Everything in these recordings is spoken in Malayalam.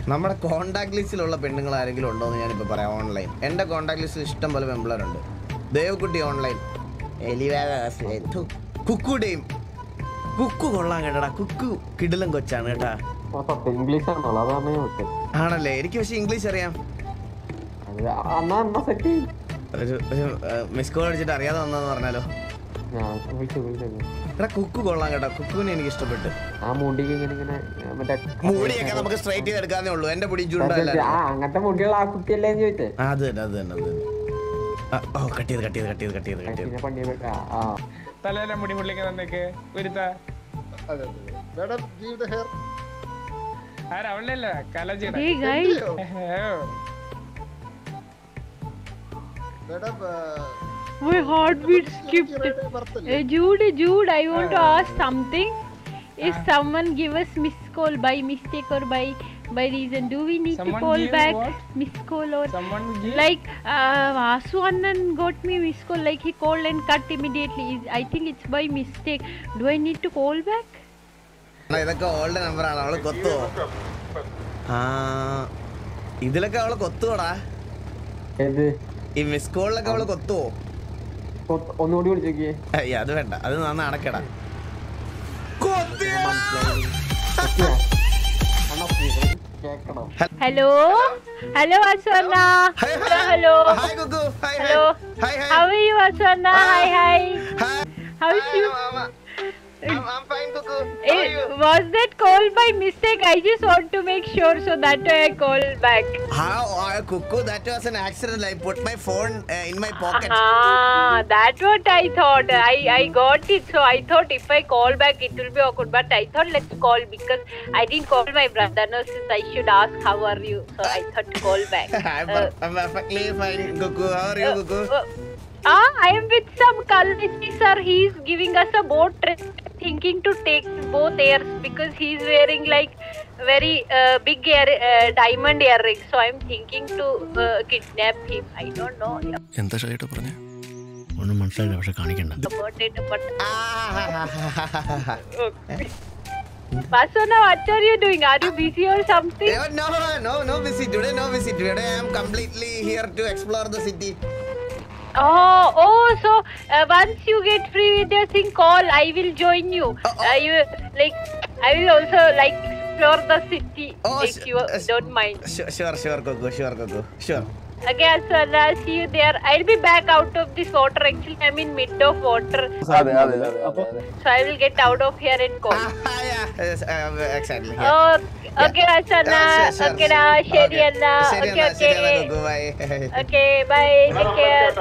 നമ്മുടെ കോണ്ടാക്ട് ലിസ്റ്റിലുള്ള പെണ്ണുങ്ങൾ ആരെങ്കിലും ഉണ്ടോ എന്ന് ഞാനിപ്പോൾ പറയാം ഓൺലൈൻ എൻ്റെ കോണ്ടാക്ട് ലിസ്റ്റിൽ ഇഷ്ടം പോലെ പെമ്പിളറുണ്ട് ദേവക്കുട്ടി ഓൺലൈൻ കുക്കുടെയും കുക്കു കൊള്ളാൻ കേട്ടടാ കുക്കു കിടിലം കൊച്ചാണ് കേട്ടാ ഇംഗ്ലീഷ് ആണല്ലോ അതാണ് ഞാൻ വിട്ടത് ആണല്ലേ എനിക്ക് പക്ഷെ ഇംഗ്ലീഷ് അറിയാം അത് അന്നാ എന്നാ സെറ്റ് ഒരു ഒരു മിസ് കോൾ അടിച്ചിട്ട് അറിയാതെ വന്നെന്ന് പറഞ്ഞാലോ ഞാൻ വിളിച്ചു വിളിച്ചു എടാ കുക്കു കൊള്ളാം കേട്ടോ കുക്കുവിനെ എനിക്ക് ഇഷ്ടപ്പെട്ടു ആ മുടിക്ക് ഇങ്ങനെ ഇങ്ങനെ ആ, മറ്റേ മുടിയൊക്കെ നമുക്ക് സ്ട്രൈറ്റ് ചെയ്ത് എടുക്കാന്നേ ഉള്ളൂ എന്റെ മുടി ചുണ്ടല്ല ആ അങ്ങനത്തെ മുടിയുള്ള ആ കുട്ടിയല്ലേ എന്ന് ചോദിച്ചേ അത് തന്നെ അത് തന്നെ അത് തന്നെ ആ, ഓ കട്ട് ചെയ്ത് കട്ട് ചെയ്ത് കട്ട് ചെയ്ത് കട്ട് ചെയ്ത് കട്ട് ചെയ്ത് പിന്നെ പണി വെക്കാം. ആ തലേലെ മുടി പുള്ളിക്ക് തന്നേക്ക് ഒരുത്ത അതെ മാഡം ഗീവ് ദ ഹെയർ ആരവളല്ല കലജിയുടെ Hey guys, madam my heartbeat skipped. Uh, Jude, Jude, I want to ask something. If someone give us miss call by mistake or by by reason, do we need Someone to call give back what? miss call or someone give like uh, Vasu Annan got me miss call like he called and cut immediately. Is- I think it's by mistake. Do I need to call back? എടാ, ഇതൊക്കെ ഓൾഡ് നമ്പറാണ് അവള് കൊത്തുവോ ആ ഇതിലൊക്കെ അവള് കൊത്തുവോടാ ഏത് ഈ മിസ് കോളിലൊക്കെ അവള് കൊത്തുവോ ഒ- ഒന്നുകൂടി വിളിച്ചോക്കിയേ അയ്യ അത് വേണ്ട അത് നന്ന അടക്കടാ കേക്കണം Hello, hello Vasu Anna. Hello, hello. Hi Kukku hi Hello. Hi How are you, Vasu Anna? Hi, hi. Hi How is you? I'm, I'm fine, Cuckoo. How are Eh, you? was that call by mistake? I just want to make sure, so that why I call back. How, uh, Cuckoo, that was an accident. I put my phone uh, in my pocket. Ah, that's what I thought. I I got it, so I thought if I call back, it will be awkward. But I thought let's call because I didn't call my brother. No, since I should ask how are you, so I thought to call back. I'm, Uh, I'm perfectly fine, Cuckoo. How are you, Cuckoo? uh, Ah, I am with some Kalniti sir. He's giving us a boat trip, thinking to take both airs because he's wearing like very uh, big ear, uh, diamond earrings. So I'm thinking to uh, kidnap him. I don't know എന്താ ഷൈട്ട് പറഞ്ഞേ ഒന്നും മനസ്സിലായില്ല പക്ഷെ കാണിക്കണ്ട about it, but Ah, Vasuna, what are you doing? Are you busy or something? Eh, no, no, no visit today. No visit today. I am completely here to explore the city. Oh, oh, so uh, once you get free with your thing, call. I will join you. Oh, oh. Uh, you like, I will also like explore the city Oh, if sh- you uh, don't mind. Sure, sure, sure, Cuckoo. Sure, Cuckoo. Sure. Okay, so I'll see you there. I'll be back out of this water. Actually, I'm in mid of water, അതെ അതെ അതെ അതെ so I will get out of here and call. Ah, yeah. Yes, uh, exactly. Yeah. Okay, okay, Asana. Ah, sure, sure, Okay, sure. na, Sherry, Okay. Anna. ശരി Okay, എന്നാ, ശരി എന്നാ, okay. Cuckoo. Bye. Okay, bye. Take care.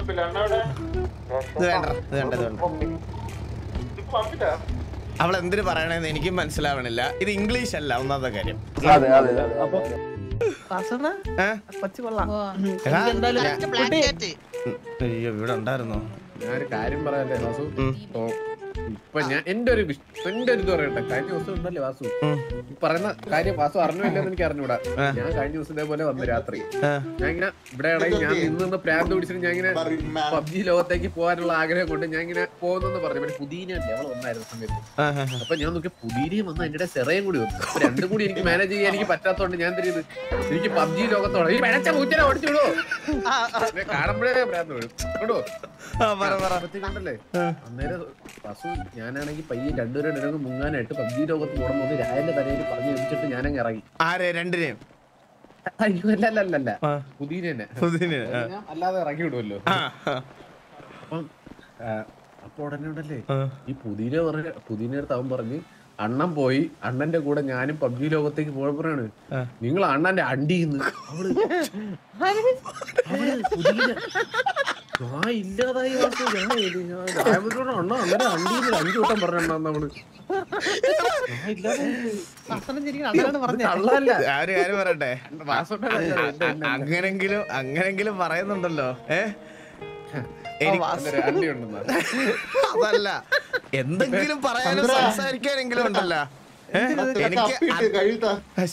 ഇത് വേണ്ട, ഇത് വേണ്ട, ഇത് വേണ്ട. അവൾ എന്തിനു പറയണെന്ന് എനിക്കും മനസ്സിലാവണില്ല ഇത് ഇംഗ്ലീഷ് അല്ല ഒന്നാമത്തെ കാര്യം അതെ അതെ അതെ അപ്പൊ ഏ? എടാ, ഞാൻ- ഉം, അയ്യോ ഇവിടെ ഉണ്ടായിരുന്നോ ഞാനൊരു കാര്യം പറയാല്ലേ വാസു ഉം. ഓ, ഇപ്പൊ ഞാൻ എന്റെ ഒരു വിഷ- എന്റെ ഒരു ഇത് പറയട്ടെ കഴിഞ്ഞ ദിവസം ഉണ്ടല്ലേ വാസു ഉം. ഈ പറയുന്ന കാര്യം വാസു അറിഞ്ഞില്ലെന്ന് എനിക്ക് അറിഞ്ഞൂടാ ആ. ഞാൻ കഴിഞ്ഞ ദിവസം ഇതേപോലെ വന്നു രാത്രി ആ. ഞാൻ ഇങ്ങനെ ഇവിടെ ഇടയിൽ ഞാൻ നിന്ന് നിന്ന് പ്രാന്ത് പിടിച്ചിട്ട് ഞാൻ ഇങ്ങനെ പബ്ജി ലോകത്തേക്ക് പോകാനുള്ള ആഗ്രഹം കൊണ്ട് ഞാൻ ഇങ്ങനെ പോകുന്നെന്ന് പറഞ്ഞു പിന്നെ പുതിയ അവൾ വന്നായിരുന്നു സമയത്ത് ആ, ആ, ആ. അപ്പൊ ഞാൻ നോക്കിയ പുതിയയും വന്നു എന്റെ സെറയും കൂടി വന്നു അപ്പൊ രണ്ടും കൂടി എനിക്ക് മാനേജ് ചെയ്യാൻ എനിക്ക് പറ്റാത്തോണ്ട് ഞാൻ തിരിയത് എനിക്ക് പബ്ജി ലോകത്തോടെ ഈ വെടച്ച പൂച്ചനെ ഓടിച്ചുവിടോ കാണുമ്പോഴേ ഭ്രാന്ത് വീഴും കേട്ടോ ആ, പറ, പറ. കണ്ടല്ലേ അന്നേരം വസു ഞാനാണെങ്കിൽ പയ്യെ രണ്ടുപേരും ഇടങ്ങ് മുങ്ങാനായിട്ട് പബ്ജി ലോകത്ത് പോകണം എന്ന് രായന്റെ തലയിൽ പറഞ്ഞു വെച്ചിട്ട് ഞാനങ്ങ് ഇറങ്ങി ആരെ രണ്ടിനെയും അയ്യോ അല്ല അല്ല അല്ല അല്ല ആ. പുതിയ തന്നെ പുതിനെ, ആ. ഞാൻ അല്ലാതെ ഇറങ്ങി വിടുമല്ലോ ആ, ആ. അപ്പം ആ, അപ്പൊ ഉടനെ ഉണ്ടല്ലേ ആ. ഈ പുതിന പറഞ്ഞ പുതിനടുത്ത് അവൻ പറഞ്ഞ് അണ്ണൻ പോയി അണ്ണന്റെ കൂടെ ഞാനും പബ്ജി ലോകത്തേക്ക് പോയപ്പോഴാണ് ആ. നിങ്ങൾ അണ്ണന്റെ അണ്ടിന്ന് അവള് അവള് പുതിന ഞാൻ ഇല്ലാതായി വാസു. ഞാൻ ഇത് ഞാൻ രായപുരത്തോട് അണ്ണ അണ്ണന്റെ അണ്ടിന്ന് അഞ്ചു വട്ടം പറഞ്ഞ നമ്മള് ഞാൻ ഇല്ലാതായി. ഇത് കള്ളല്ല ആ ഒരു കാര്യം പറയട്ടെ വാസുവിന്റെ കള്ളല്ല. എന്റെ- എന്റെ- അങ്ങനെങ്കിലും അങ്ങനെങ്കിലും പറയുന്നുണ്ടല്ലോ ഏ എനിക്ക് അന്നേരം അണ്ടി ഉണ്ടെന്നാ അതല്ല എന്തെങ്കിലും പറയാനും സംസാരിക്കാനെങ്കിലും ഉണ്ടല്ലോ ഏ? എനിക്ക് അപ്പിട്ട് കഴുത്താ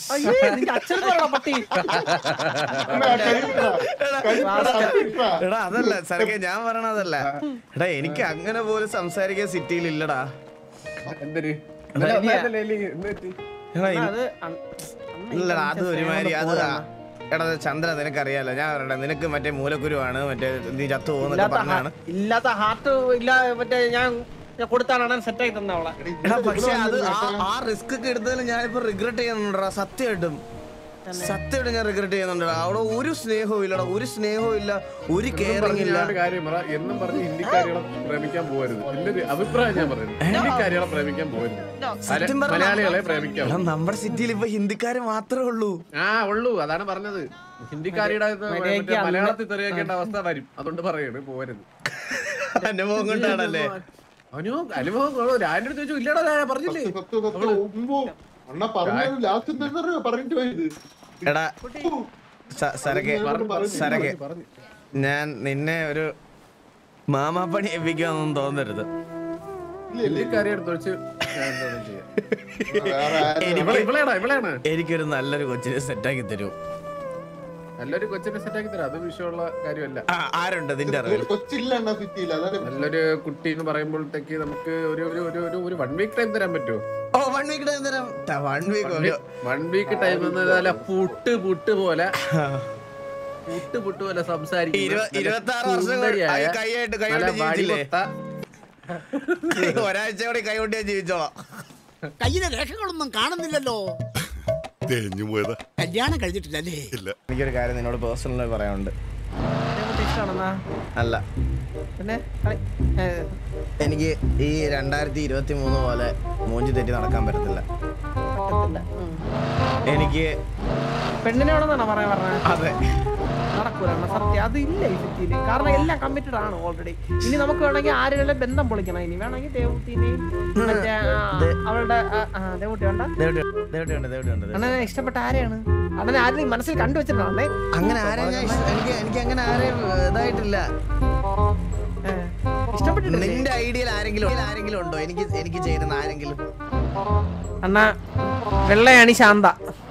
എടാ അതല്ല സരക്കെ ഞാൻ പറയണതല്ല എടാ എനിക്ക് അങ്ങനെ പോലും സംസാരിക്കാൻ സിറ്റിയിൽ ഇല്ലടാ എന്തൊരു ഇന്നലെ വന്നായിരുന്നല്ലേ എലി? എന്ത് പറ്റി? എടാ, ഇ- ഇല്ലടാ അത് ഒരുമാതിരി അത് ആ- എടാ ചന്ദ്ര നിനക്കറിയാലോ ഞാൻ പറയട്ടെ നിനക്ക് മറ്റേ മൂലക്കുരുവാണ് മറ്റേ നീ ചത്തു പോകുന്നൊക്കെ ഇല്ലാത്ത പറഞ്ഞാണ് ഹാ- ഇല്ലാത്ത ഹാർട്ട് ഇല്ല മറ്റേ ഞാൻ ഞാൻ കൊടുത്താണ് സെറ്റ് ആക്കി തന്നെ അവളെ എടാ പക്ഷെ അത് ആ- ആ റിസ്ക് ഒക്കെ എടുത്തതിൽ ഞാനിപ്പോ റിഗ്രറ്റ് ചെയ്യുന്നുണ്ടാ സത്യമായിട്ടും സത്യമായിട്ടും ഞാൻ റിഗ്രറ്റ് ചെയ്യുന്നുണ്ടാ അവിടെ ഒരു സ്നേഹവും ഇല്ലടാ ഒരു സ്നേഹവും ഇല്ല ഒരു കെയറിംഗ് ഇല്ല ഞാനൊരു കാര്യം പറ എന്നും പറഞ്ഞ് ഹിന്ദിക്കാരികളെ പ്രേമിക്കാൻ പോകരുത് എന്റെ ഒരു അഭിപ്രായം ഞാൻ പറയുന്നത് ഹിന്ദിക്കാരികളെ പ്രേമിക്കാൻ പോകരുത് സത്യം മല- പറഞ്ഞാ- മലയാളികളെ പ്രേമിക്കാം എടാ നമ്മുടെ സിറ്റിയിൽ ഇപ്പൊ ഹിന്ദിക്കാര് മാത്രമേ ഉള്ളൂ ആ ഉള്ളൂ അതാണ് പറഞ്ഞത് ഹിന്ദിക്കാരിയുടെ ഇത് മര്യാദയ്ക്ക് മറ്റേ അന്ന് മലയാളത്തിൽ തെറിയാക്കേണ്ട അവസ്ഥ വരും അതുകൊണ്ട് പറയണ് പോകരുത് അനുഭവം കൊണ്ടാണല്ലേ അനു അനുഭവം രാജന്റെ അടുത്ത് ചോദിച്ചു ഇല്ലടാ ഞാൻ പറഞ്ഞില്ലേ സത്യം സത്യം ഉമ്പോ അണ്ണ പറഞ്ഞത് ലാസ്റ്റ് എന്താ പറഞ്ഞിട്ട് പോയത് എടാ സ- സരക്കെ സരക്കെ പറഞ്ഞു ഞാൻ നിന്നെ ഒരു മാമാപ്പണി ഏൽപ്പിക്കാന്നൊന്നും തോന്നരുത് ഹിന്ദിക്കാരിയുടെ അടുത്ത് വെച്ച് ഞാൻ എന്തോന്നും ചെയ്യാം വേറെ ആരും- എനിക്ക് ഇവളെ- ഇവളെയാണോ ഇവളെയാണ് എനിക്കൊരു നല്ലൊരു കൊച്ചിനെ സെറ്റാക്കി തരൂ നല്ലൊരു കൊച്ചിനെ സെറ്റാക്കി തരാം അത് വിഷയമുള്ള കാര്യമല്ല ആ ആരുണ്ട് നിന്റെ അറിവിൽ ഒരു കൊച്ചില്ല അണ്ണ സിറ്റിയിൽ അതാണ് നല്ലൊരു കുട്ടി എന്ന് പറയുമ്പോഴത്തേക്ക് നമുക്ക് ഒരു ഒരു ഒരു ഒരു ഒരു വൺ വീക്ക് ടൈം തരാൻ പറ്റുമോ ഓ വൺ വീക്ക് ടൈം തരാം വൺ വീക്ക് ഒരു വൺ വീക്ക് ടൈം എന്നല്ല പുട്ട് പുട്ട് പോലെ പുട്ട് പുട്ട് പോലെ സംസാരിക്കുന്ന ഇരുപ- നല്ല ഇരുപത്താറ് വർഷം സുന്ദരിയായ, ആയി കൈയായിട്ട് നല്ല കൈകൊണ്ട് ജീവിച്ചില്ലേ? വടികൊത്ത, ഒരാഴ്ച കൂടി കൈ കൊണ്ട് ഞാൻ ജീവിച്ചോളാം കയ്യിലെ രേഖകളൊന്നും കാണുന്നില്ലല്ലോ തേഞ്ഞു പോയതാ കല്യാണം കഴിഞ്ഞിട്ടില്ലല്ലേ ഇല്ല എനിക്കൊരു കാര്യം നിന്നോട് പേഴ്സണലായി പറയാനുണ്ട് ഇഷ്ടമാണെന്നാ അല്ല പിന്നെ കളി- ഏ, എനിക്ക് ഈ രണ്ടായിരത്തി ഇരുപത്തി മൂന്ന് പോലെ മൂഞ്ചി തെറ്റി നടക്കാൻ പറ്റത്തില്ല പറ്റത്തില്ല ഉം. എനിക്ക് പെണ്ണിനെ വേണമെന്നാണോ പറയാൻ പറഞ്ഞത് അതെ നടക്കൂല അണ്ണാ, സത്യം അത് ഇല്ല ഈ സിറ്റിയിൽ കാരണം എല്ലാം കമ്മിറ്റഡ് ആണ് ഓൾറെഡി ഇനി നമുക്ക് വേണമെങ്കിൽ ആരെങ്കിലും ബന്ധം പൊളിക്കണം ഇനി വേണമെങ്കിൽ ദേവൂത്തിനെയും മറ്റേ ആ, അവളുടെ ആ, ആ, ദേവൂട്ടി വേണ്ട ദേവട്ടി ദേവട്ടി ഉണ്ട് ദേവട്ടി ഉണ്ട് അണ്ണനെ ഇഷ്ടപ്പെട്ട ആരെയാണ് അണ്ണനെ ആരെയും മനസ്സിൽ കണ്ടു വെച്ചിട്ടാണേ അങ്ങനെ ആരെയും ഞാൻ ഇഷ്ട- എനിക്ക് എനിക്ക് അങ്ങനെ ആരെയും ഇതായിട്ടില്ല ഇഷ്ടപ്പെട്ടിട്ടില്ലേ നിന്റെ ഐഡിയയിൽ ആരെങ്കിലും ആരെങ്കിലും ഉണ്ടോ എനിക്ക് എനിക്ക് ചേരുന്ന ആരെങ്കിലും അണ്ണ വെള്ളയാണ് Shantha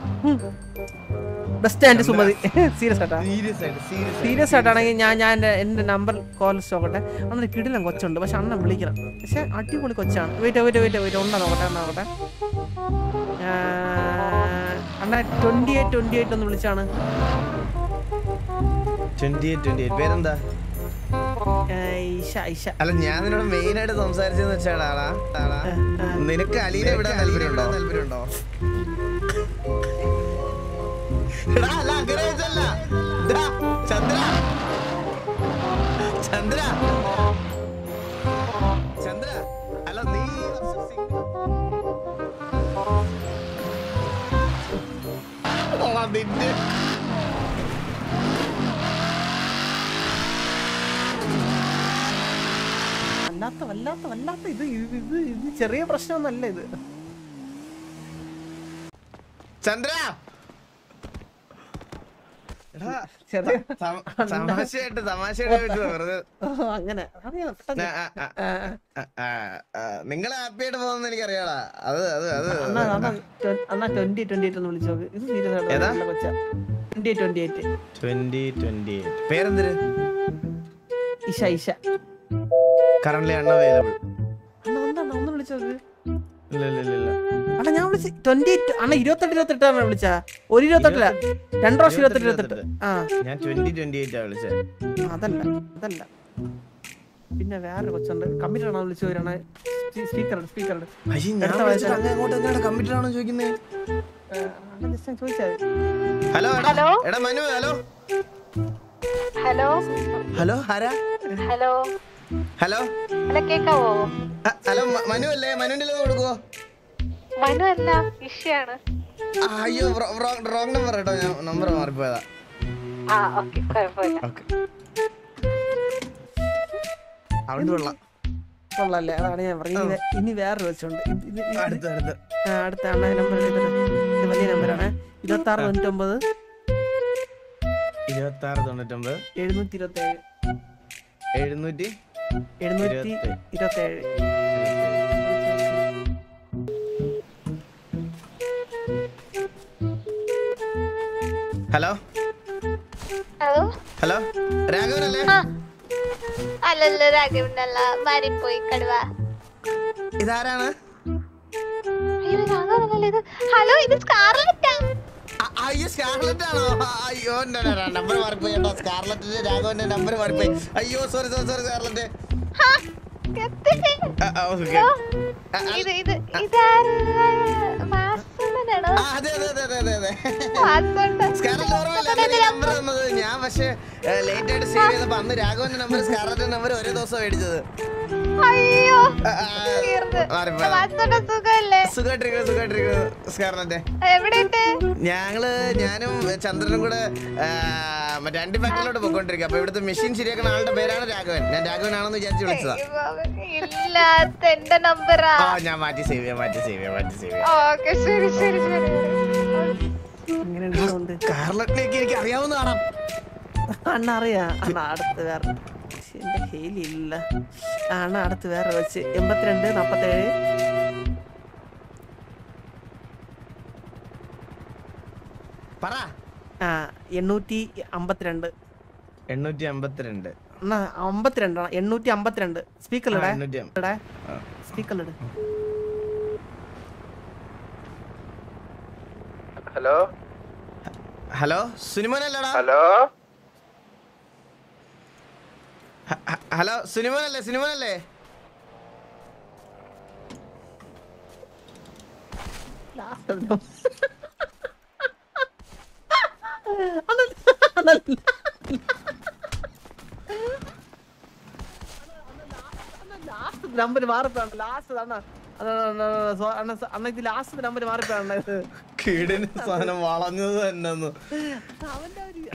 best and Sumathi serious ആയിട്ടാ സീരിയസ് ആയിട്ട് സീരിയസ് സീരിയസ് ആയിട്ടാണെങ്കിൽ ഞാൻ ഞാൻ എൻ്റെ എൻ്റെ നമ്പർ കോൾ നോക്കട്ടെ അന്നൊരു കിടിലം കൊച്ചുണ്ട് പക്ഷെ അണ്ണൻ വിളിക്കണം പക്ഷെ അടിപൊളി കൊച്ചാണ് വെയിറ്റ് വെയിറ്റ് വെയിറ്റ് വെയിറ്റ് ഉണ്ടോ നോക്കട്ടെ ഉണ്ടോ നോക്കട്ടെ ആ, അണ്ണ ട്വൻറ്റി എയ്റ്റ് ട്വൻറ്റി എയ്റ്റ് ഒന്ന് വിളിച്ചാണ് ട്വന്റി എയ്റ്റ് ട്വന്റി എയ്റ്റ് പേരെന്താ ആ, ഇഷ ഇഷ അല്ല ഞാൻ നിന്നോട് മെയിൻ ആയിട്ട് സംസാരിച്ചെന്ന് വെച്ചാൽ ആളാ ആളാ നിനക്ക് അലീനെ വിടാൻ താല്പര്യമുണ്ടോ താല്പര്യമുണ്ടോ എടാ, അല്ല, അങ്ങനെ വെച്ചല്ല. ദാ, ചന്ദ്ര ചന്ദ്ര ചന്ദ്ര അല്ല നീ ഈ വർഷം single- ഓ, നിന്റെ വല്ലാത്ത വല്ലാത്ത വല്ലാത്ത ഇത് ഇത് ഇത് ഇത് ചെറിയ പ്രശ്നമൊന്നല്ല ഇത് ചന്ദ്ര എടാ, ചെറിയ തമ- തമാശയായിട്ട് തമാശയായിട്ട് വിട്ടു വെറുതെ ഓ, അങ്ങനെ അത് ഞാൻ പെട്ടെന്ന് ആ, ആ, ആ, ആ, ആ, ആ, നിങ്ങൾ ഹാപ്പി ആയിട്ട് പോകുന്ന എനിക്കറിയാടാ അത് അത് അത് അണ്ണാ അണ്ണാ ട്വ- അണ്ണാ ട്വന്റി ട്വന്റി എയ്റ്റ് ഒന്ന് വിളിച്ചു നോക്ക് ഇത് സീരിയസ് ഏതാ? ആയിട്ട് കൊച്ചാ twenty twenty eight twenty twenty eight പേരെന്തിര് ഇഷ ഇഷ കറന്റ് അൺഅവൈലബിൾ അണ്ണാ എന്താണ് ഒന്ന് വിളിച്ചു നോക്ക് ഇല്ല ഇല്ല ഇല്ല ഇല്ല അണ്ണാ ഞാൻ വിളിച്ച് ട്വന്റി എയ്റ്റ് അണ്ണാ ഇരുപത്തെട്ട് ഇരുപത്തെട്ടാണ് വിളിച്ചാ ഒരു ഇരുപത്തെട്ടില്ല രണ്ടു പ്രാവശ്യം ഇരുപത്തെട്ട് ഇരുപത്തെട്ട് ആ ഞാൻ ട്വന്റി ട്വന്റി എയ്റ്റ് ആ വിളിച്ചത് അതല്ല അതല്ല പിന്നെ വേറെ കൊച്ചുണ്ട് കമ്പ്യൂട്ടർ ആണോ വിളിച്ചു വരണേ സ്പീക്കർ സ്പീക്കർ അയ്യ ഞാൻ അടുത്ത വിളിച്ചിട്ട് ആഴ്ച. അങ്ങ് അങ്ങോട്ട് എങ്ങാണ്ട് കമ്പ്യൂട്ടർ ആണോ ചോദിക്കുന്നത് അണ്ണാ ജസ്റ്റ് ചോദിച്ചാൽ ഹലോ എടാ ഹലോ? എടാ മനു ഹലോ ഹലോ ഹലോ ആരാ ഹലോ ഹലോ ഹലോ കേക്കാവോ ആ, ഹലോ മ- മനു അല്ലേ മനുവിന്റെ കൊടുക്കുവോ മനു അല്ല ഇഷയാണ് ആ, അയ്യോ റോങ് നമ്പർ കേട്ടോ ഞാൻ നമ്പർ മാറിപ്പോയതാ ആ ഓക്കെ കുഴപ്പമില്ല ഓക്കെ അവിടെ കൊള്ളാം കൊള്ളാല്ലേ അതാണ് ഞാൻ പറഞ്ഞത് ഇനി- ഇനി വേറെ വെച്ചുണ്ട് ഇത് ഇത് ഇത് അടുത്ത അടുത്ത ആ, അടുത്ത അണ്ണ നമ്പർ ഇത് ഇത് വലിയ നമ്പറാണ് ഇരുപത്തി ആറ് തൊണ്ണൂറ്റൊമ്പത് ഇരുപത്തി ആറ് തൊണ്ണൂറ്റൊമ്പത് എഴുന്നൂറ്റി ഇരുപത്തി ഏഴ് എഴുന്നൂറ്റി എഴുന്നൂറ്റി ഇരുപത്തി ഏഴ് ഹലോ ഹലോ ഹലോ രാഘവനല്ലേ അല്ലല്ല രാഘവനല്ല മാറിപ്പോയി കടുവ ഇതാരാണ് അയ്യോ രാഘവനല്ല ഇത് ഹലോ ഇത് സ്കാർലറ്റാ അയ്യോ സ്കാർലറ്റ് ആണോ ആ, അയ്യോ നമ്പർ മാറിപ്പോയി കേട്ടോ സ്കാർലറ്റിന്റെ രാഘവന്റെ നമ്പർ മാറിപ്പോയി അയ്യോ സോറി സോറി സോറി സ്കാർലറ്റ് ഹാ, എത്തി. ആ, ആ, okay. ഓ, ആ, ആ, ഇത് ഇത് ഇതാരാ മാസ്റ്ററിനാണോ ആ, അതെ അതെ അതെ അതെ അതെ മാസ്റ്ററുണ്ട് സ്കാർലറ്റ് ഓർമ്മയില്ല അന്ന് നമ്പർ തന്നത് ഞാൻ പക്ഷേ ലേറ്റ് ആയിട്ട് സേവ് ചെയ്തപ്പോ അന്ന് രാഘവന്റെ നമ്പർ സ്കാർലറ്റിന്റെ നമ്പർ ഒരേ ദിവസം മേടിച്ചത് അയ്യോ ആ, ആ, തീർന്ന്. മാറിപ്പോയി. മാസ്റ്ററുടെ സുഖല്ലേ സുഖമായിട്ടിരിക്കുന്നു സുഖമായിട്ടിരിക്കുന്നു സ്കാർലറ്റ് എവിടെയുണ്ട് ഞങ്ങള് ഞാനും ചന്ദ്രനും കൂടെ ആ, മറ്റേ അണ്ടി ഫാക്ടറിയിലോട്ട് പോയിക്കൊണ്ടിരിക്കുക അപ്പൊ ഇവിടുത്തെ മെഷീൻ ശരിയാക്കുന്ന ആളുടെ പേരാണ് രാഘവൻ ഞാൻ രാഘവൻ ആണെന്ന് വിചാരിച്ച് വിളിച്ചതാ ഇല്ലാത്ത എന്റെ നമ്പറാ ആ ഞാൻ മാറ്റി സേവ് ചെയ്യാം മാറ്റി സേവ് ചെയ്യാം മാറ്റി സേവ് ചെയ്യാം ഓക്കെ ശരി ശരി ശരി ഇങ്ങനെ ഉണ്ട് സ്കാർലറ്റിലേക്ക് എനിക്ക് അറിയാവുന്നതാണ് അണ്ണ അറിയാ അണ്ണ അടുത്ത് വേറെ ശ്ശെ, എന്റെ കയ്യിലില്ല ആ, അണ്ണ അടുത്ത് വേറെ വെച്ച് എൺപത്തിരണ്ട് നാപ്പത്തേഴ് പറ ആ എണ്ണൂറ്റി അമ്പത്തിരണ്ട് എണ്ണൂറ്റി അമ്പത്തിരണ്ട് അണ്ണാ അമ്പത്തിരണ്ട് എണ്ണൂറ്റി അമ്പത്തിരണ്ട് സ്പീക്കറിലിടെ ആ, എണ്ണൂറ്റി അമ്പ- ഇടെ ആ. സ്പീക്കറിലിട് ഹലോ ഹലോ സുനിമോനല്ലടാ ഹലോ ഹ- ഹ- ഹലോ സുനിമോനല്ലേ സുനിമോനല്ലേ നമ്പർ മാറിപ്പോയാണ് ലാസ്റ്റ് അണ്ണ അണ്ണ അണ്ണ ഇത് ലാസ്റ്റ് നമ്പർ മാറിപ്പോയാണ് ഇത് കീടിന് സാധനം വളഞ്ഞത് തന്നെ ഒന്ന് അവന്റെ ഒരു